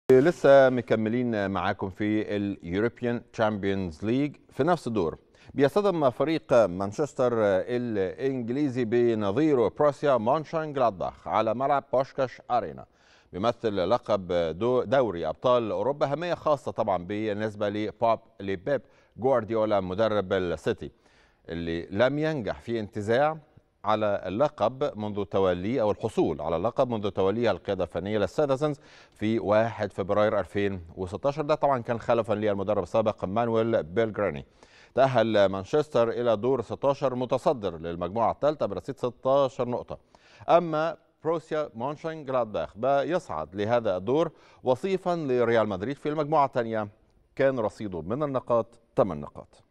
لسه مكملين معاكم في اليوروبيان تشامبيونز ليج في نفس الدور بيصطدم فريق مانشستر الانجليزي بنظيره بروسيا مونشان جلادباخ على ملعب بوشكاش ارينا بيمثل لقب دوري ابطال اوروبا اهميه خاصه طبعا بالنسبه لبوب لبيب جوارديولا مدرب السيتي اللي لم ينجح في انتزاع على اللقب منذ توليه او الحصول على اللقب منذ توليه القياده الفنيه للسيتيزنز في 1 فبراير 2016 ده طبعا كان خلفا للمدرب السابق مانويل بيلجراني تأهل مانشستر إلى دور 16 متصدر للمجموعة الثالثة برصيد 16 نقطة أما بروسيا مونشن جلادباخ يصعد لهذا الدور وصيفا لريال مدريد في المجموعة الثانية كان رصيده من النقاط 8 نقاط